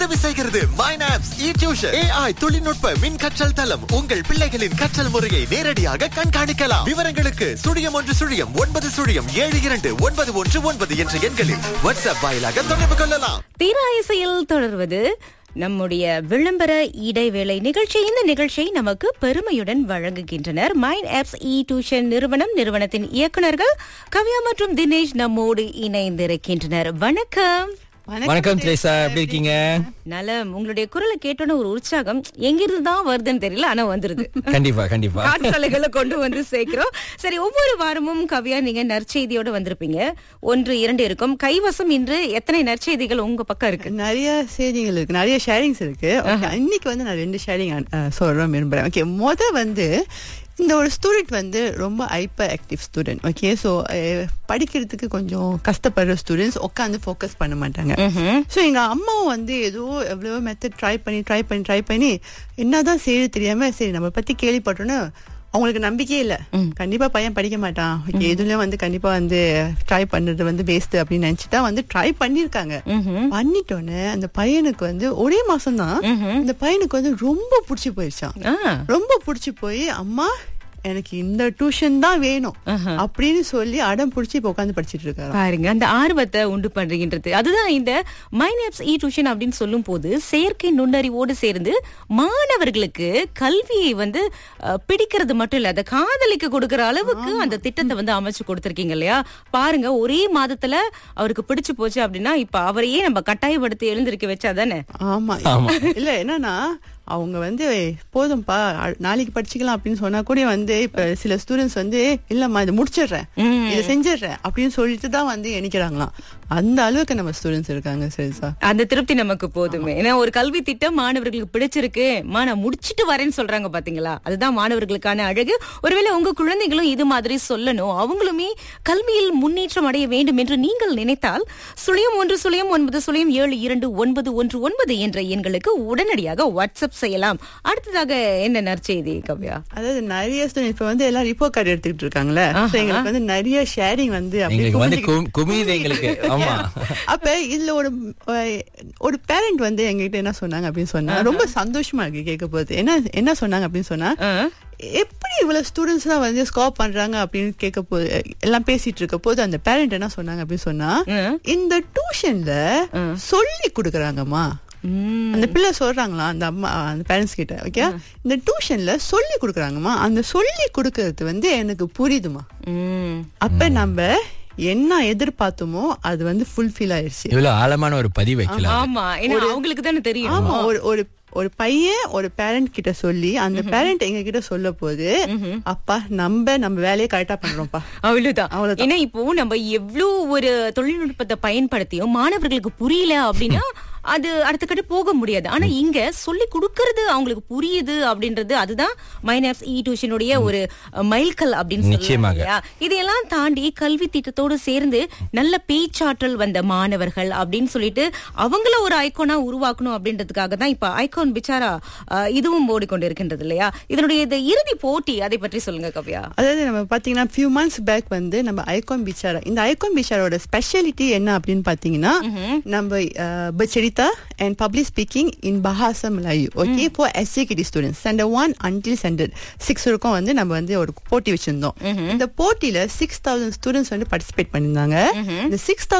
உதவி செய்கிறது மைனாப்ஸ் இ tuition AI தொழில்நுட்ப மின் கற்றல் தளம் உங்கள் பிள்ளைகளின் கற்றல் முறையை நேரடியாக கண்காணிக்கலாம் விவரங்களுக்கு சுழியம் ஒன்று சுழியம் ஒன்பது சுழியம் ஏழு இரண்டு ஒன்பது ஒன்று ஒன்பது என்ற எண்களில் வாட்ஸ்அப் வாயிலாக தொடர்பு கொள்ளலாம் தீராயசையில் தொடர்வது நம்முடைய விளம்பர இடைவேளை நிகழ்ச்சி இந்த நிகழ்ச்சியை நமக்கு பெருமையுடன் வழங்குகின்றனர் மைண்ட் ஆப்ஸ் இ டியூஷன் நிறுவனம் நிறுவனத்தின் இயக்குனர்கள் கவ்யா மற்றும் தினேஷ் நம்மோடு இணைந்திருக்கின்றனர் வணக்கம் வணக்கம் திரேசா எப்படி இருக்கீங்க நலம் உங்களுடைய குரலை கேட்டோன்னு ஒரு உற்சாகம் எங்கிருந்து தான் வருதுன்னு தெரியல ஆனா வந்துருது கண்டிப்பா கண்டிப்பா காட்காலைகளை கொண்டு வந்து சேர்க்கிறோம் சரி ஒவ்வொரு வாரமும் கவியா நீங்க நற்செய்தியோட வந்திருப்பீங்க ஒன்று இரண்டு இருக்கும் கைவசம் இன்று எத்தனை நற்செய்திகள் உங்க பக்கம் இருக்கு நிறைய செய்திகள் இருக்கு நிறைய ஷேரிங்ஸ் இருக்கு Okay, இன்னைக்கு வந்து நான் ரெண்டு ஷேரிங் சொல்றேன் விரும்புறேன் ஓகே முத வந்து இந்த ஒரு ஸ்டூடெண்ட் வந்து ரொம்ப hyper active student okay so படிக்கிறதுக்கு கொஞ்சம் கஷ்டப்படுற ஸ்டூடெண்ட்ஸ் உட்காந்து ஃபோக்கஸ் பண்ண மாட்டாங்க ஸோ எங்க அம்மாவும் வந்து ஏதோ எவ்வளவோ மெத்தட் ட்ரை பண்ணி ட்ரை பண்ணி ட்ரை பண்ணி என்னதான் செய்ய தெரியாம சரி நம்ம பத்தி கேள்விப்பட்டோன்னு அவங்களுக்கு நம்பிக்கையே இல்ல கண்டிப்பா பையன் படிக்க மாட்டான் Okay, இதுலயும் வந்து கண்டிப்பா வந்து ட்ரை பண்றது வந்து வேஸ்ட் அப்படின்னு நினைச்சுட்டா வந்து ட்ரை பண்ணிருக்காங்க பண்ணிட்டோன்னே அந்த பையனுக்கு வந்து ஒரே மாசம் தான் இந்த பையனுக்கு வந்து ரொம்ப புடிச்சு போயிடுச்சான் ஆ ரொம்ப புடிச்சு போய் அம்மா எனக்கு இந்த டியூஷன் தான் வேணும் அப்படின்னு சொல்லி அடம் புடிச்சு இப்ப உட்காந்து படிச்சிட்டு இருக்காரு பாருங்க அந்த ஆர்வத்தை உண்டு பண்றீங்கன்றது அதுதான் இந்த மைனப்ஸ் இ டியூஷன் அப்படின்னு சொல்லும் போது செயற்கை நுண்ணறிவோடு சேர்ந்து மாணவர்களுக்கு கல்வியை வந்து அஹ், பிடிக்கிறது மட்டும் இல்ல அதை காதலிக்க கொடுக்கிற அளவுக்கு அந்த திட்டத்தை வந்து அமைச்சு கொடுத்திருக்கீங்க இல்லையா பாருங்க ஒரே மாதத்துல அவருக்கு பிடிச்சு போச்சு அப்படின்னா இப்ப அவரையே நம்ம கட்டாயப்படுத்தி எழுந்திருக்க வச்சாதானே ஆமா இல்ல என்னன்னா அவங்க வந்து போதும்பா அ- நாளைக்கு படிச்சுக்கலாம் அப்படின்னு சொன்னா கூட வந்து இப்ப சில ஸ்டூடெண்ட்ஸ் வந்து இல்லம்மா இதை முடிச்சிடுறேன் இதை செஞ்சிடுறேன் அப்படின்னு சொல்லிட்டு தான் வந்து எண்ணிக்கிறாங்களாம் அந்த அளவுக்கு நம்ம ஸ்டூடெண்ட்ஸ் இருக்காங்க சரி சார் அந்த திருப்தி நமக்கு போதுமே ஏன்னா ஒரு கல்வி திட்டம் மாணவர்களுக்கு பிடிச்சிருக்கு மா நான் முடிச்சிட்டு வரேன்னு சொல்றாங்க பாத்தீங்களா அதுதான் மாணவர்களுக்கான அழகு ஒருவேளை உங்க குழந்தைகளும் இது மாதிரி சொல்லணும் அவங்களுமே கல்வியில் முன்னேற்றம் அடைய வேண்டும் என்று நீங்கள் நினைத்தால் சுழியம் ஒன்று சுழியம் ஒன்பது சுழியம் ஏழு இரண்டு ஒன்பது ஒன்று ஒன்பது என்ற எண்களுக்கு உடனடியாக வாட்ஸ்அப் செய்யலாம் அடுத்ததாக என்ன நற்செய்தி கவ்யா அதாவது நிறைய ஸ்டூடெண்ட் இப்ப வந்து எல்லாம் ரிப்போ கார்டு எடுத்துக்கிட்டு இருக்காங்கல்ல So எங்களுக்கு வந்து நிறைய ஷேரிங் வந்து அப்படியே எங்களுக்கு வந்து குமிஞ்சுக்கிட்டு- கு- குமியுது எங்களுக்கு ஆமா அப்ப இதுல ஒரு அஹ், ஒரு பேரண்ட் வந்து எங்ககிட்ட என்ன சொன்னாங்க அப்படின்னு சொன்னா ரொம்ப சந்தோஷமா இருக்கு கேட்க போது என்ன என்ன சொன்னாங்க அப்படின்னு சொன்னா எப்படி இவ்வளவு ஸ்டூடெண்ட்ஸ் தான் வந்து ஸ்கோர் பண்றாங்க அப்படின்னு கேட்க போது எல்லாம் பேசிட்டு இருக்க போது அந்த பேரண்ட் என்ன சொன்னாங்க அப்படின்னு சொன்னா இந்த டியூஷன்ல சொல்லி கொடுக்கறாங்கம்மா அந்த பிள்ளை சொல்றாங்களா அந்த அம்மா அந்த பேரண்ட்ஸ் கிட்ட ஓகே இந்த டியூஷன்ல சொல்லி கொடுக்கறாங்கம்மா அந்த சொல்லி கொடுக்கறது வந்து எனக்கு புரியுதுமா உம் அப்ப நம்ம என்ன எதிர்பார்த்தோமோ அது வந்து ஃபுல்ஃபில் ஆயிருச்சு இவ்வளவு ஆழமான ஒரு பதிவு வைக்கலாம் ஆமா ஏன்னா அவங்களுக்கு தானே தெரியும் ஆமா ஒரு ஒரு ஒரு பையன் ஒரு பேரண்ட் கிட்ட சொல்லி அந்த பேரண்ட் எங்க கிட்ட சொல்ல போது அப்பா நம்ம நம்ம வேலையை கரெக்டா பண்றோம்ப்பா அவ்வளவுதான் அவ்வளவுதான். ஏன்னா இப்போ நம்ம எவ்வளவு ஒரு தொழில்நுட்பத்தை பயன்படுத்தியும் மாணவர்களுக்கு புரியல அப்படின்னா அது அடுத்த கட்டு போக முடியாது ஆனா இங்க சொல்லி கொடுக்கறது அவங்களுக்கு புரியுது அப்படின்றது அதுதான் மைனாப்ஸ் இ டியூஷனுடைய ஒரு அஹ், மைல்கல் அப்படின்னு சொல்லலாம் நிச்சயமாக. இல்லையா? இதையெல்லாம் தாண்டி கல்வி திட்டத்தோடு சேர்ந்து நல்ல பேச்சாற்றல் வந்த மாணவர்கள் அப்படின்னு சொல்லிட்டு அவங்கள ஒரு ஐகானா உருவாக்கணும் அப்படின்றதுக்காக தான் இப்ப ஐகான் பிச்சாரா அஹ், இதுவும் ஓடிக்கொண்டிருக்கின்றது இல்லையா இதனுடைய இந்த இறுதி போட்டி அதை பற்றி சொல்லுங்க கவ்யா அதாவது நம்ம பாத்தீங்கன்னா ஃபியூ மந்த்ஸ் பேக் வந்து நம்ம ஐகான் பிச்சாரா இந்த ஐகான் பிச்சாரோட ஸ்பெஷாலிட்டி என்ன அப்படின்னு பாத்தீங்கன்னா நம்ம பச்சரிதா and public speaking in Bahasa Melayu okay for SJKT students standard one until standard six வரைக்கும் வந்து நம்ம வந்து ஒரு போட்டி வச்சிருந்தோம் இந்த போட்டியில சிக்ஸ் தௌசண்ட் ஸ்டூடெண்ட்ஸ் வந்து பார்ட்டிசிபேட் பண்ணியிருந்தாங்க இந்த சிக்ஸ்